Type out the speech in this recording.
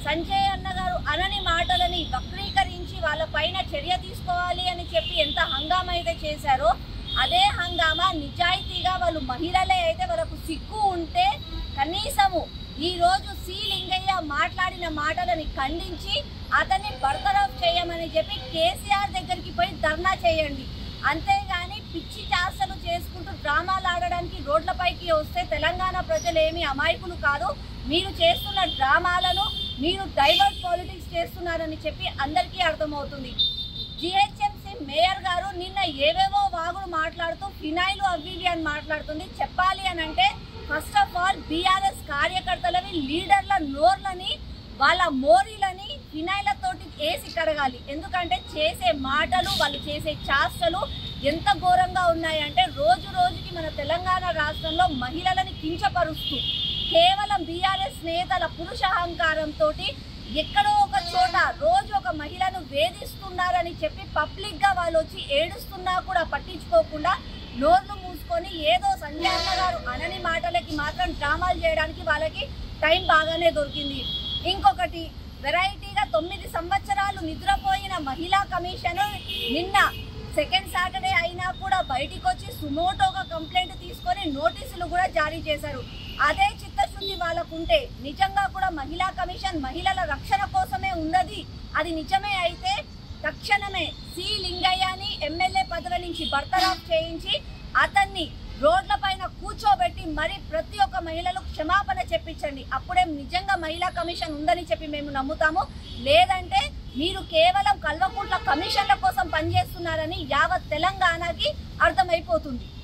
సంజయ్ అన్న గారు అనని మాటలని వక్రీకరించి వాళ్ళ పైన చర్య తీసుకోవాలి అని చెప్పి ఎంత హంగామా అయితే చేశారో అదే హంగామా నిజాయితీగా వాళ్ళు మహిళలే అయితే వాళ్ళకు సిగ్గు ఉంటే కనీసము ఈ రోజు సి లింగయ్య మాట్లాడిన మాటలని ఖండించి అతన్ని బర్తరఫ్ చేయమని చెప్పి కేసీఆర్ దగ్గరికి పోయి ధర్నా చేయండి అంతేగాని పిచ్చి చాసలు చేసుకుంటూ డ్రామాలు ఆడడానికి రోడ్లపైకి వస్తే తెలంగాణ ప్రజలు ఏమి అమాయకులు కాదు మీరు చేస్తున్న డ్రామాలను మీరు డైవర్ట్ పాలిటిక్స్ చేస్తున్నారని చెప్పి అందరికీ అర్థమవుతుంది జిహెచ్ఎంసీ మేయర్ గారు నిన్న ఏవేవో వాగుడు మాట్లాడుతూ ఫినాయిల్ అవి ఇవి అని మాట్లాడుతుంది చెప్పాలి అని అంటే ఫస్ట్ ఆఫ్ ఆల్ బీఆర్ఎస్ కార్యకర్తలని లీడర్ల నోర్లని వాళ్ళ మోరీలని ఫినాయిల తోటి వేసి కడగాలి ఎందుకంటే చేసే మాటలు వాళ్ళు చేసే చాష్టలు ఎంత ఘోరంగా ఉన్నాయంటే రోజు రోజుకి మన తెలంగాణ రాష్ట్రంలో మహిళలని కించపరుస్తూ కేవలం బీఆర్ఎస్ నేతల పురుష అహంకారంతో ఎక్కడో ఒక చోట రోజు ఒక మహిళను వేధిస్తున్నారని చెప్పి పబ్లిక్ గా వాళ్ళు వచ్చి ఏడుస్తున్నా కూడా పట్టించుకోకుండా నోర్లు మూసుకొని ఏదో సంజయ్ అన్న గారు అనని మాటలకి మాత్రం డ్రామాలు చేయడానికి వాళ్ళకి టైం బాగానే దొరికింది ఇంకొకటి వెరైటీగా తొమ్మిది సంవత్సరాలు నిద్రపోయిన మహిళా కమిషన్ నిన్న సెకండ్ సాటర్డే అయినా కూడా బయటికి వచ్చి సుమోటోగా కంప్లైంట్ తీసుకొని నోటీసులు కూడా జారీ చేశారు అదే చిత్తశుద్ధి వాళ్ళకుంటే నిజంగా కూడా మహిళా కమిషన్ మహిళల రక్షణ కోసమే ఉన్నది అది నిజమే అయితే తక్షణమే సి లింగయ్యని ఎమ్మెల్యే పదవి నుంచి బర్తరాఫ్ చేయించి అతన్ని రోడ్ల పైన కూర్చోబెట్టి మరి ప్రతి ఒక్క మహిళలకు క్షమాపణ చెప్పించండి అప్పుడే నిజంగా మహిళా కమిషన్ ఉందని చెప్పి మేము నమ్ముతాము లేదంటే మీరు కేవలం కల్వకుంట్ల కమిషన్ల కోసం పనిచేస్తున్నారని యావత్ తెలంగాణకి అర్థమైపోతుంది